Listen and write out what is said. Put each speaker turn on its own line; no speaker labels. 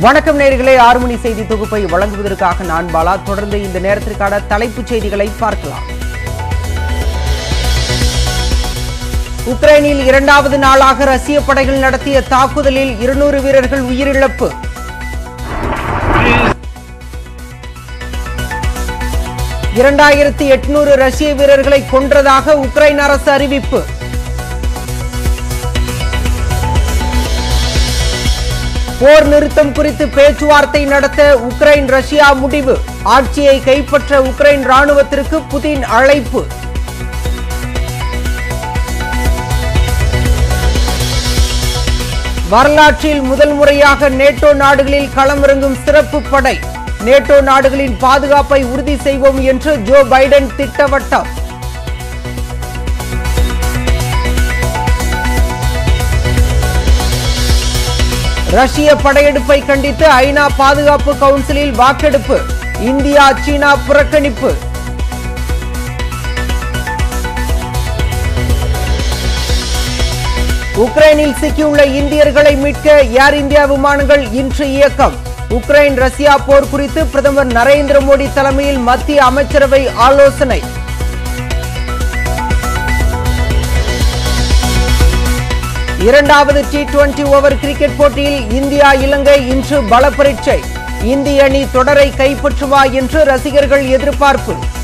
வணக்கம் நேர்களே ஆறு மணி செய்தி தொகுப்பை வழங்குவதற்காக நான் பாலா தொடர்ந்து இந்த நேரத்திற்கான தலைப்புச் செய்திகளை பார்க்கலாம் உக்ரைனில் இரண்டாவது நாளாக ரஷ்ய படைகள் நடத்திய தாக்குதலில் இருநூறு வீரர்கள் உயிரிழப்பு இரண்டாயிரத்தி எட்நூறு ரஷ்ய வீரர்களை கொன்றதாக உக்ரைன் அரசு அறிவிப்பு போர் நிறுத்தம் குறித்து பேச்சுவார்த்தை நடத்த உக்ரைன் ரஷ்யா முடிவு ஆட்சியை கைப்பற்ற உக்ரைன் ராணுவத்திற்கு புதின் அழைப்பு வரலாற்றில் முதல் முறையாக நேட்டோ நாடுகளில் களமிறங்கும் சிறப்பு படை நேட்டோ நாடுகளின் பாதுகாப்பை உறுதி செய்வோம் என்று ஜோ பைடன் திட்டவட்டம் ரஷ்ய படையெடுப்பை கண்டித்து ஐநா பாதுகாப்பு கவுன்சிலில் வாக்கெடுப்பு இந்தியா சீனா புறக்கணிப்பு உக்ரைனில் சிக்கியுள்ள இந்தியர்களை மீட்க ஏர் இந்தியா விமானங்கள் இன்று இயக்கம் உக்ரைன் ரஷ்யா போர் குறித்து பிரதமர் நரேந்திர மோடி தலைமையில் மத்திய அமைச்சரவை ஆலோசனை இரண்டாவது டி டுவெண்டி ஓவர் கிரிக்கெட் போட்டியில் இந்தியா இலங்கை இன்று பல பரீட்சை இந்திய அணி தொடரை கைப்பற்றுமா என்று ரசிகர்கள் எதிர்பார்ப்பு